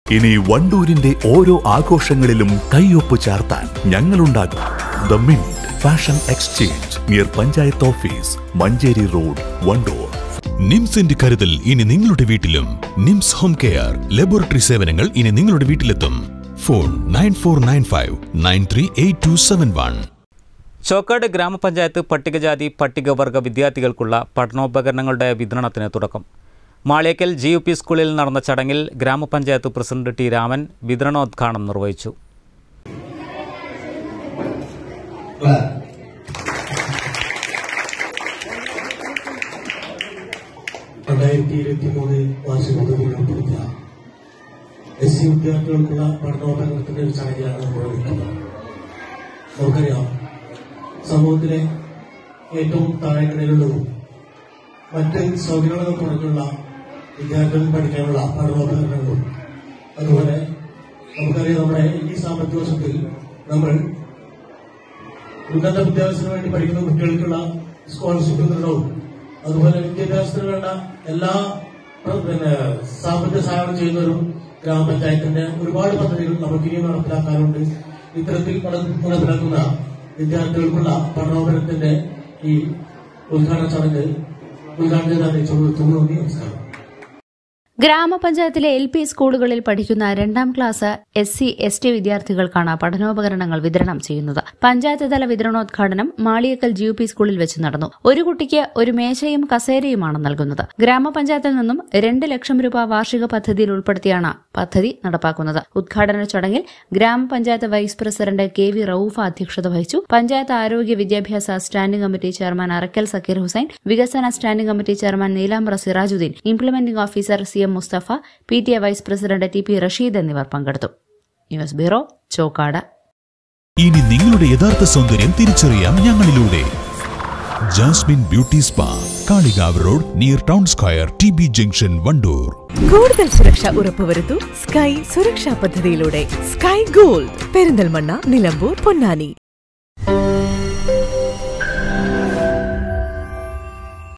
ഇനി വണ്ടൂരിന്റെ ഓരോ ആഘോഷങ്ങളിലും കൈയൊപ്പ് ചാർത്താൻ ഞങ്ങളുണ്ടാകും the mint fashion exchange near panchayat office Manjeri road Wandoor നിംസിന്റെ കരുതൽ ഇനി നിങ്ങളുടെ വീട്ടിലും നിംസ് ഹോം കെയർ ലബോറട്ടറി സേവനങ്ങൾ ഇനി നിങ്ങളുടെ വീട്ടിലെത്തും phone nine four nine five nine three eight two seven one Chokkad ഗ്രാമപഞ്ചായത്ത് പട്ടികജാതി പട്ടികവർഗ വിദ്യാർത്ഥികൾക്കുള്ള പഠനോപകരണങ്ങളുടെ വിതരണത്തിന് തുടക്കം മാളിയേക്കൽ ജി യു പി സ്കൂളിൽ നടന്ന ചടങ്ങിൽ ഗ്രാമപഞ്ചായത്ത് പ്രസിഡന്റ് ടി രാമൻ വിതരണോദ്ഘാടനം നിർവഹിച്ചു രണ്ടായിരത്തി ഇരുപത്തി മൂന്ന് വാർഷിക പദ്ധതിയിൽ ഉൾപ്പെടുത്തിയ എസ് സി വിദ്യാർത്ഥികൾക്കുള്ള പഠനോപകരണത്തിന്റെ ഒരു ചടങ്ങിലാണ് നമ്മൾ നിൽക്കുന്നത് നമുക്കറിയാം സമൂഹത്തിലെ ഏറ്റവും താഴെക്കിടയിലുള്ളതും മറ്റ് സൗകര്യങ്ങളൊക്കെ കുറഞ്ഞുള്ള വിദ്യാർത്ഥികൾക്ക് പഠിക്കാനുള്ള പഠനോപകരണങ്ങളും അതുപോലെ നമുക്കറിയാം നമ്മുടെ ഈ സാമ്പത്തിക വർഷത്തിൽ നമ്മൾ ഉന്നത വിദ്യാഭ്യാസത്തിന് വേണ്ടി പഠിക്കുന്ന കുട്ടികൾക്കുള്ള സ്കോളർഷിപ്പ് വിതരണവും അതുപോലെ വിദ്യാഭ്യാസത്തിന് വേണ്ട എല്ലാ പ്ര- പിന്നെ സാമ്പത്തിക സഹായം ചെയ്യുന്ന ഒരു ഗ്രാമപഞ്ചായത്തിന്റെ ഒരുപാട് പദ്ധതികൾ നമുക്ക് ഇനിയും നടപ്പിലാക്കാനുണ്ട് ഇത്തരത്തിൽ നട- നടപ്പിലാക്കുന്ന വിദ്യാർത്ഥികൾക്കുള്ള പഠനോപകരണത്തിന്റെ ഈ ഉദ്ഘാടന ചടങ്ങ് ഉദ്ഘാടനം ചെയ്ത് അറിയിച്ചു നന്ദി നമസ്കാരം ഗ്രാമപഞ്ചായത്തിലെ എൽ പി സ്കൂളുകളിൽ പഠിക്കുന്ന രണ്ടാം class S C S T വിദ്യാർത്ഥികൾക്കാണ് പഠനോപകരണങ്ങൾ വിതരണം ചെയ്യുന്നത് പഞ്ചായത്ത് തല വിതരണോദ്ഘാടനം മാളിയക്കൽ ജി യു പി സ്കൂളിൽ വെച്ച് നടന്നു ഒരു കുട്ടിക്ക് ഒരു മേശയും കസേരയുമാണ് നൽകുന്നത് ഗ്രാമപഞ്ചായത്തിൽ നിന്നും രണ്ട് ലക്ഷം രൂപ വാർഷിക പദ്ധതിയിൽ ഉൾപ്പെടുത്തിയാണ് പദ്ധതി നടപ്പാക്കുന്നത് ഉദ്ഘാടന ചടങ്ങിൽ ഗ്രാമപഞ്ചായത്ത് vice president K V Raufa അധ്യക്ഷത വഹിച്ചു പഞ്ചായത്ത് ആരോഗ്യ വിദ്യാഭ്യാസ standing committee chairman Arakkal Zakir Hussain വികസന standing committee chairman Nilambra Sirajuddin implementing officer C M Mustafa P T A vice president T P Rasheed എന്നിവർ പങ്കെടുത്തു ന്യൂസ് ബ്യൂറോ ചോക്കാട് ഇനി നിങ്ങളുടെ യഥാർത്ഥ സൗന്ദര്യം തിരിച്ചറിയാം ഞങ്ങളിലൂടെ jasmine beauty spa Kalikavu road near town square T B junction Wandoor കൂടുതൽ സുരക്ഷ ഉറപ്പുവരുത്തൂ സ്കൈ സുരക്ഷാ പദ്ധതിയിലൂടെ സ്കൈ ഗോൾഡ് പെരിന്തൽമണ്ണ നിലമ്പൂർ പൊന്നാനി